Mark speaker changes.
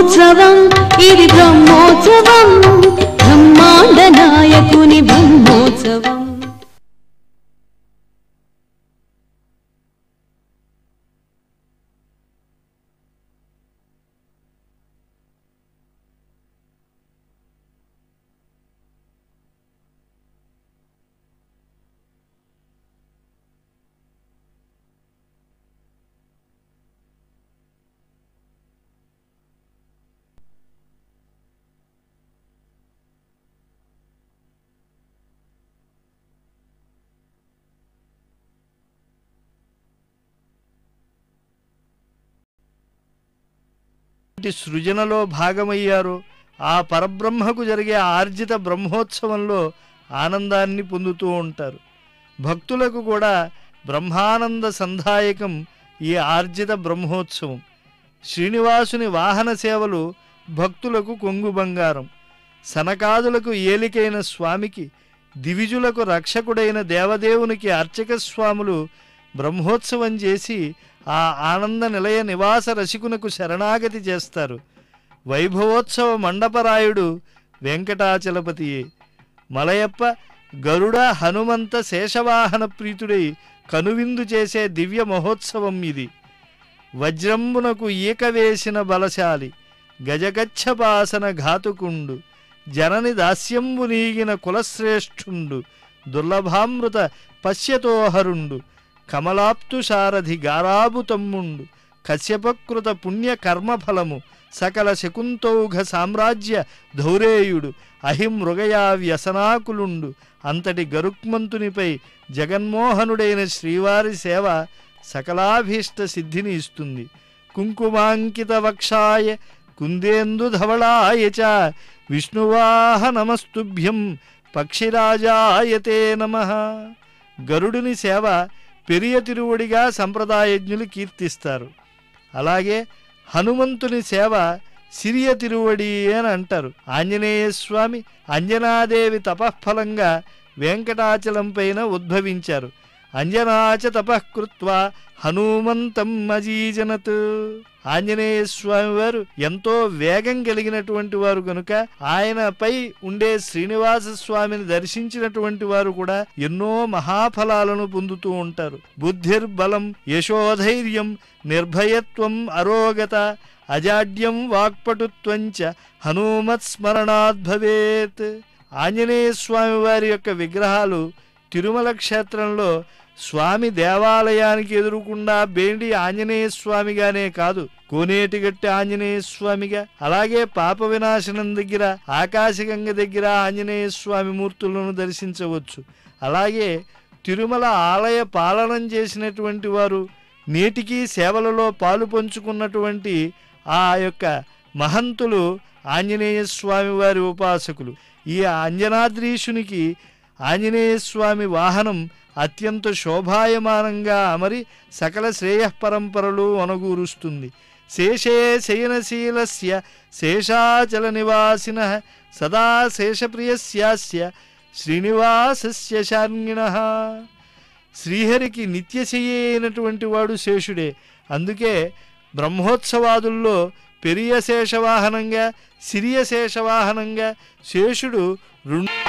Speaker 1: బ్రహ్మోత్సవం ఇది బ్రహ్మోత్సవం బ్రహ్మాండ నాయకుని బ్రహ్మోత్సవం
Speaker 2: వంటి సృజనలో భాగమయ్యారో ఆ పరబ్రహ్మకు జరిగే ఆర్జిత బ్రహ్మోత్సవంలో ఆనందాన్ని పొందుతూ ఉంటారు భక్తులకు కూడా బ్రహ్మానంద సంధాయకం ఈ ఆర్జిత బ్రహ్మోత్సవం శ్రీనివాసుని వాహన సేవలు భక్తులకు కొంగు బంగారం సనకాదులకు ఏలికైన స్వామికి దివిజులకు రక్షకుడైన దేవదేవునికి అర్చక స్వాములు బ్రహ్మోత్సవం చేసి ఆ ఆనంద నిలయ నివాస రసికునకు శరణాగతి చేస్తారు వైభవోత్సవ మండపరాయుడు వెంకటాచలపతియే మలయప్ప గరుడ హనుమంత శేషవాహన ప్రీతుడై కనువిందు చేసే దివ్య మహోత్సవం ఇది వజ్రంబునకు ఈక వేసిన బలశాలి గజగచ్చపాసన ఘాతుకుండు జనని దాస్యంబు నీగిన కులశ్రేష్ఠుండు దుర్లభామృత పశ్యతోహరుండు కమలాప్తు సారథి గారాబు తమ్ముండు కశ్యపకృత పుణ్య కర్మఫలము సకల శకుంతౌఘ సామ్రాజ్య ధౌరేయుడు అహిమృగయా వ్యసనాకులుండు అంతటి గరుక్మంతునిపై జగన్మోహనుడైన శ్రీవారి సేవ సకలాభీష్ట సిద్ధిని ఇస్తుంది కుంకుమాంకిత వక్షాయ కుందేందు ధవళాయ చ విష్ణువాహ నమస్తుభ్యం పక్షిరాజాయతే నమ గరుడుని సేవ పెరియ తిరువుడిగా సంప్రదాయజ్ఞులు కీర్తిస్తారు అలాగే హనుమంతుని సేవ సిరియ తిరువడి అని అంటారు ఆంజనేయ స్వామి అంజనాదేవి తపఃఫలంగా వెంకటాచలం పైన ఉద్భవించారు అంజనాచ తపఃకృత్వా హనుమంతం అజీజనత్ ఆంజనేయ స్వామి వారు ఎంతో వేగం కలిగినటువంటి వారు కనుక ఆయనపై ఉండే శ్రీనివాస స్వామిని దర్శించినటువంటి వారు కూడా ఎన్నో మహాఫలాలను పొందుతూ ఉంటారు బుద్ధిర్బలం యశోధైర్యం నిర్భయత్వం అరోగత అజాడ్యం వాక్పటుత్వంచ హనుమత్ స్మరణాద్ భవేత్ ఆంజనేయ స్వామి వారి యొక్క విగ్రహాలు తిరుమల క్షేత్రంలో స్వామి దేవాలయానికి ఎదురుకుండా బేండి ఆంజనేయ స్వామిగానే కాదు కోనేటిగట్టి ఆంజనేయ స్వామిగా అలాగే పాప వినాశనం దగ్గర ఆకాశగంగ దగ్గర ఆంజనేయ స్వామి మూర్తులను దర్శించవచ్చు అలాగే తిరుమల ఆలయ పాలనం చేసినటువంటి వారు నేటికి సేవలలో పాలు పంచుకున్నటువంటి ఆ యొక్క మహంతులు ఆంజనేయ స్వామి వారి ఉపాసకులు ఈ అంజనాద్రీషునికి ఆంజనేయ స్వామి వాహనం అత్యంత శోభాయమానంగా అమరి సకల శ్రేయఃపరంపరలు అనుగూరుస్తుంది శేషే శయనశీలస్య శేషాచల నివాసిన సదా శేషప్రియస్యాస్య శ్రీనివాసస్య శార్ంగిణ శ్రీహరికి నిత్యశయ్య అయినటువంటి వాడు శేషుడే అందుకే బ్రహ్మోత్సవాదుల్లో పెరియ శేషవాహనంగా సిరియ శేషవాహనంగా శేషుడు రెండు